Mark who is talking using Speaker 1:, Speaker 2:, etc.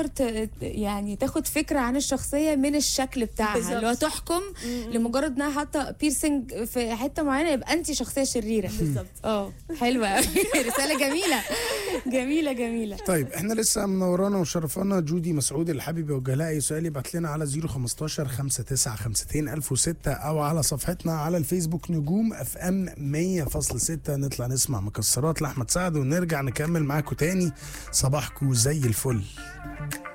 Speaker 1: تقدر ت... يعني تاخد فكره عن الشخصيه من الشكل بتاعها
Speaker 2: بالظبط.
Speaker 1: اللي هو تحكم لمجرد انها حاطه بيرسينج في حته معينه يبقى انت شخصيه شريره
Speaker 2: بالظبط
Speaker 1: اه حلوه أوي. رساله جميله جميله جميله
Speaker 3: طيب احنا لسه منورانا وشرفانا جودي مسعود اللي حابب يوجه لها اي سؤال يبعت لنا على 015 5952 1006 او على صفحتنا على الفيسبوك نجوم اف ام 100.6 نطلع نسمع مكسرات لاحمد سعد ونرجع نكمل معاكم تاني صباحكم زي الفل